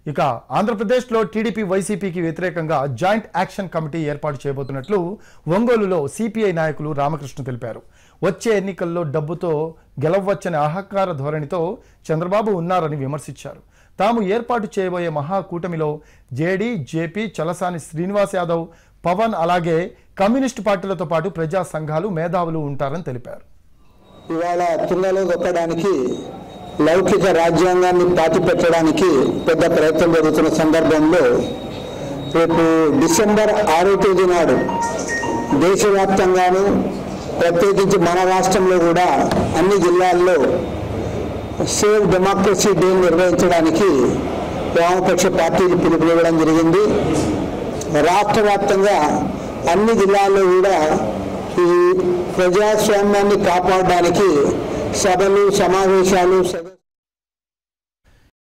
ఇక ఆంధ్రప్రదేశ్లో టీడీపీ వైసీపీకి వ్యతిరేకంగా జాయింట్ యాక్షన్ కమిటీ ఏర్పాటు చేయబోతున్నట్లు ఒంగోలులో సిపిఐ నాయకులు రామకృష్ణ తెలిపారు వచ్చే ఎన్నికల్లో డబ్బుతో గెలవచ్చనే అహంకార ధోరణితో చంద్రబాబు ఉన్నారని విమర్శించారు తాము ఏర్పాటు చేయబోయే మహాకూటమిలో జేడీ జేపీ చలసాని శ్రీనివాస్ యాదవ్ పవన్ అలాగే కమ్యూనిస్టు పార్టీలతో పాటు ప్రజా సంఘాలు మేధావులు ఉంటారని తెలిపారు ఇవాళ తుంగలో దొక్కడానికి లౌకిక రాజ్యాంగాన్ని పాతి పెట్టడానికి పెద్ద ప్రయత్నం జరుగుతున్న సందర్భంలో రేపు డిసెంబర్ ఆరో తేదీ నాడు దేశవ్యాప్తంగాను ప్రత్యేకించి మన రాష్ట్రంలో కూడా అన్ని జిల్లాల్లో సేవ్ డెమోక్రసీ డే నిర్వహించడానికి వామపక్ష పార్టీలు పిలుపునివ్వడం జరిగింది రాష్ట్ర వ్యాప్తంగా అన్ని జిల్లాల్లో కూడా ఈ ప్రజాస్వామ్యాన్ని కాపాడడానికి సభలు సమావేశాలు సదస్సులు